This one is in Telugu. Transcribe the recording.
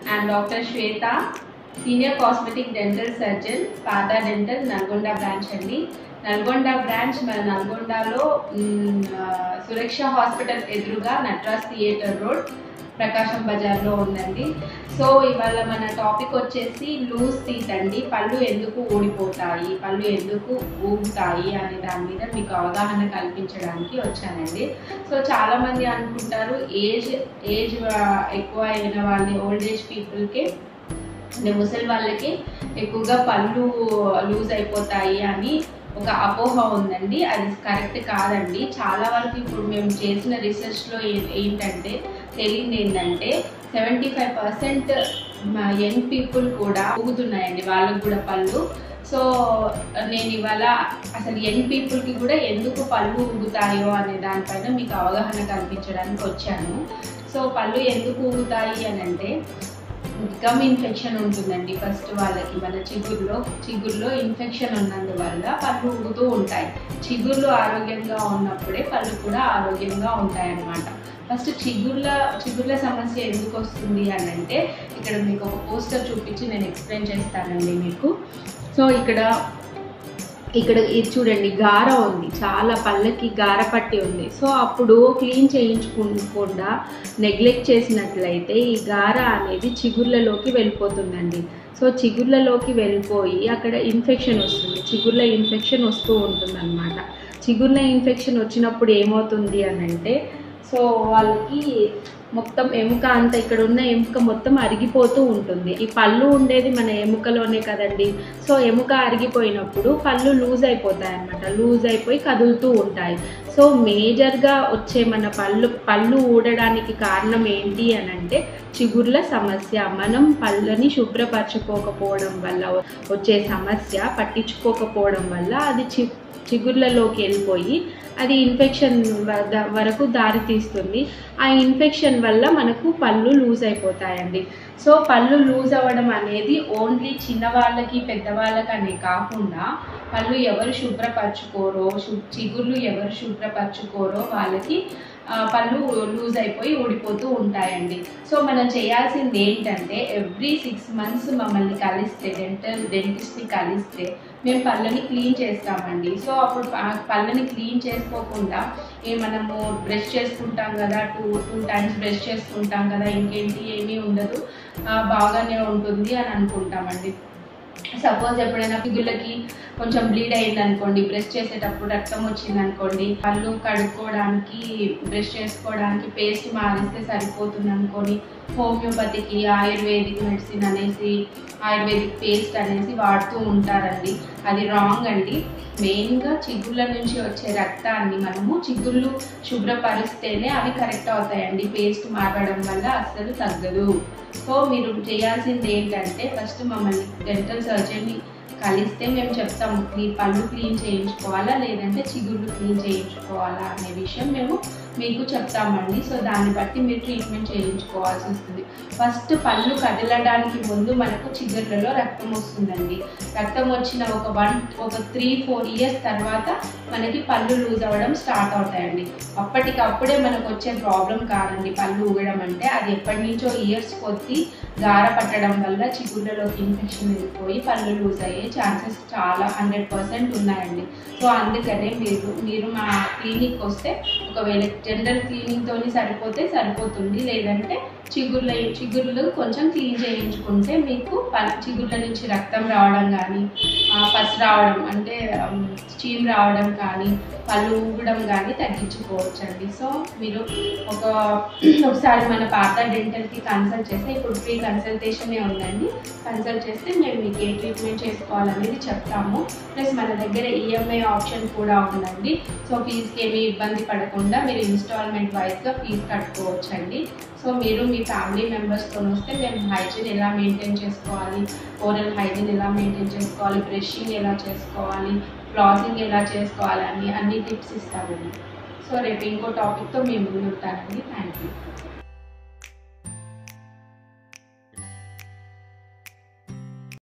I'm Dr. Shweta, Senior Cosmetic Dental Surgeon, Pada Dental, Nalgonda branch అండి నల్గొండ బ్రాంచ్ మన నల్గొండలో మ్, ఆ, సురక్ష హాస్పిటల్ ఎదురుగా నట్రాస్ థియేటర్ రోడ్ ప్రకాశం బజార్లో ఉందండి సో ఇవాళ మన టాపిక్ వచ్చేసి లూజ్ టీత్ అండి పళ్ళు ఎందుకు ఊడిపోతాయి పళ్ళు ఎందుకు ఊగుతాయి అనే దాని మీద మీకు అవగాహన కల్పించడానికి వచ్చానండి సో చాలా మంది అనుకుంటారు ఏజ్ ఏజ్ ఎక్కువ అయిన వాళ్ళని ఓల్డ్ ఏజ్ పీపుల్కి అంటే ముసలి వాళ్ళకి ఎక్కువగా పళ్ళు లూజ్ అయిపోతాయి అని ఒక అపోహ ఉందండి అది కరెక్ట్ కాదండి చాలా వరకు ఇప్పుడు మేము చేసిన రీసెర్చ్లో ఏంటంటే తెలియంది ఏంటంటే seventy five percent young people కూడా ఊగుతున్నాయండి వాళ్ళకు కూడా పళ్ళు సో నేను ఇవాళ అసలు యంగ్ పీపుల్కి కూడా ఎందుకు పళ్ళు ఊగుతాయో అనే దానిపైన మీకు అవగాహన కల్పించడానికి వచ్చాను సో పళ్ళు ఎందుకు ఊగుతాయి అని అంటే గమ్ ఇన్ఫెక్షన్ ఉంటుందండి ఫస్ట్ వాళ్ళకి మన చిగురులో చిగురులో ఇన్ఫెక్షన్ ఉన్నందువల్ల పళ్ళు ఊగుతూ ఉంటాయి చిగుర్లు ఆరోగ్యంగా ఉన్నప్పుడే పళ్ళు కూడా ఆరోగ్యంగా ఉంటాయి అన్నమాట ఫస్ట్ చిగుర్ల చిగుర్ల సమస్య ఎందుకు వస్తుంది అని అంటే ఇక్కడ మీకు ఒక పోస్టర్ చూపించి నేను ఎక్స్ప్లెయిన్ చేస్తానండి మీకు సో ఇక్కడ ఇక్కడ ఇది చూడండి గార ఉంది చాలా పళ్ళకి గార పట్టి ఉంది సో అప్పుడు క్లీన్ చేయించుకోకుండా నెగ్లెక్ట్ చేసినట్లయితే ఈ గార అనేది చిగుర్లలోకి వెళ్ళిపోతుందండి సో చిగుర్లలోకి వెళ్ళిపోయి అక్కడ ఇన్ఫెక్షన్ వస్తుంది చిగుర్ల ఇన్ఫెక్షన్ వస్తూ ఉంటుంది చిగుర్ల ఇన్ఫెక్షన్ వచ్చినప్పుడు ఏమవుతుంది అని అంటే సో వాళ్ళకి మొత్తం ఎముక అంతా ఇక్కడ ఉన్న ఎముక మొత్తం అరిగిపోతూ ఉంటుంది ఈ పళ్ళు ఉండేది మన ఎముకలోనే కదండి సో ఎముక అరిగిపోయినప్పుడు పళ్ళు లూజ్ అయిపోతాయి అన్నమాట లూజ్ అయిపోయి కదులుతూ ఉంటాయి సో మేజర్గా వచ్చే మన పళ్ళు పళ్ళు ఊడడానికి కారణం ఏంటి అని అంటే చిగుర్ల సమస్య మనం పళ్ళని శుభ్రపరచుకోకపోవడం వల్ల వచ్చే సమస్య పట్టించుకోకపోవడం వల్ల అది చి చిగుర్లలోకి వెళ్ళిపోయి అది ఇన్ఫెక్షన్ వ- వరకు దారి తీస్తుంది ఆ ఇన్ఫెక్షన్ వల్ల మనకు పళ్ళు లూజ్ అయిపోతాయండి సో పళ్ళు లూజ్ అవ్వడం అనేది ఓన్లీ చిన్నవాళ్ళకి పెద్దవాళ్ళకి అనే కాకుండా పళ్ళు ఎవరు శుభ్రపరచుకోరో శు- చిగుర్లు ఎవరు శుభ్రపరచుకోరో వాళ్ళకి ఆ, పళ్ళు లూజ్ అయిపోయి ఊడిపోతూ ఉంటాయండి సో మనం చేయాల్సింది ఏంటంటే ఎవ్రీ సిక్స్ మంత్స్ మమ్మల్ని కలిస్తే డెంటల్ డెంటిస్ట్ని కలిస్తే మేము పళ్ళని క్లీన్ చేస్తామండి సో అప్పుడు ప- పళ్ళని క్లీన్ చేసుకోకుండా ఏ మనము బ్రష్ చేసుకుంటాం కదా టూ టూ టైమ్స్ బ్రష్ చేసుకుంటాం కదా ఇంకేంటి ఏమీ ఉండదు ఆ, బాగానే ఉంటుంది అని అనుకుంటామండి సపోజ్ ఎప్పుడైనా పిగులకి కొంచెం బ్లీడ్ అయింది అనుకోండి బ్రష్ చేసేటప్పుడు రక్తం వచ్చింది అనుకోండి పళ్ళు కడుక్కోవడానికి బ్రష్ చేసుకోవడానికి పేస్ట్ మారిస్తే సరిపోతుంది అనుకొని హోమియోపతికి ఆయుర్వేదిక్ మెడిసిన్ అనేసి ఆయుర్వేదిక్ పేస్ట్ అనేసి వాడుతూ ఉంటారండి అది రాంగ్ అండి మెయిన్గా చిగుళ్ళ నుంచి వచ్చే రక్తాన్ని మనము చిగుళ్ళు శుభ్రపరిస్తేనే అవి కరెక్ట్ అవుతాయండి పేస్ట్ మారడం వల్ల అస్సలు తగ్గదు సో మీరు చేయాల్సింది ఏంటంటే ఫస్ట్ మమ్మల్ని డెంటల్ సర్జన్ని కలిస్తే మేము చెప్తాము మీ పళ్ళు క్లీన్ చేయించుకోవాలా లేదంటే చిగుళ్ళు క్లీన్ చేయించుకోవాలా అనే విషయం మేము మీకు చెప్తామండి సో దాన్ని బట్టి మీరు ట్రీట్మెంట్ చేయించుకోవాల్సి వస్తుంది ఫస్ట్ పళ్ళు కదలడానికి ముందు మనకు చిగుర్లలో రక్తం వస్తుందండి రక్తం వచ్చిన ఒక వన్ ఒక త్రీ ఫోర్ ఇయర్స్ తర్వాత మనకి పళ్ళు లూజ్ అవ్వడం స్టార్ట్ అవుతాయండి అప్పటికప్పుడే మనకు వచ్చే ప్రాబ్లం కాదండి పళ్ళు ఊగడం అంటే అది ఎప్పటి నుంచో ఇయర్స్ కొద్దీ గార పట్టడం వల్ల చిగుళ్ళలోకి ఇన్ఫెక్షన్ వెళ్ళిపోయి పళ్ళు లూజ్ అయ్యే ఛాన్సెస్ చాలా హండ్రెడ్ పర్సెంట్ ఉన్నాయండి సో అందుకనే మీరు మీరు మా క్లినిక్ వస్తే ఒకవేళ జనరల్ క్లీనింగ్తోని సరిపోతే సరిపోతుంది లేదంటే చిగుర్ల చిగుర్లు కొంచెం క్లీన్ చేయించుకుంటే మీకు ప- చిగుర్ల నుంచి రక్తం రావడం కానీ పసి రావడం అంటే స్టీమ్ రావడం కానీ పళ్ళు ఊగడం కానీ తగ్గించుకోవచ్చు అండి సో మీరు ఒక ఒకసారి మన పాత డెంటల్కి కన్సల్ట్ చేస్తే ఇప్పుడు ఫ్రీ కన్సల్టేషనే ఉందండి కన్సల్ట్ చేస్తే మేము మీకు ఏ ట్రీట్మెంట్ చేసుకోవాలనేది చెప్తాము ప్లస్ మన దగ్గర ఈఎంఐ ఆప్షన్ కూడా ఉందండి సో ఫీజుకి ఏమీ ఇబ్బంది పడకుండా మీరు ఇన్స్టాల్మెంట్ వైజ్గా ఫీజు కట్టుకోవచ్చు అండి సో మీరు మీ ఫ్యామిలీ మెంబర్స్తో వస్తే మేము హైజీన్ ఎలా మెయింటైన్ చేసుకోవాలి ఓరల్ హైజీన్ ఎలా మెయింటైన్ చేసుకోవాలి బ్రషింగ్ ఎలా చేసుకోవాలి ఫ్లాసింగ్ ఎలా చేసుకోవాలి అని అన్ని టిప్స్ ఇస్తామండి సో రేపు ఇంకో టాపిక్తో మేము ముందు ఉంటానండి థ్యాంక్ యూ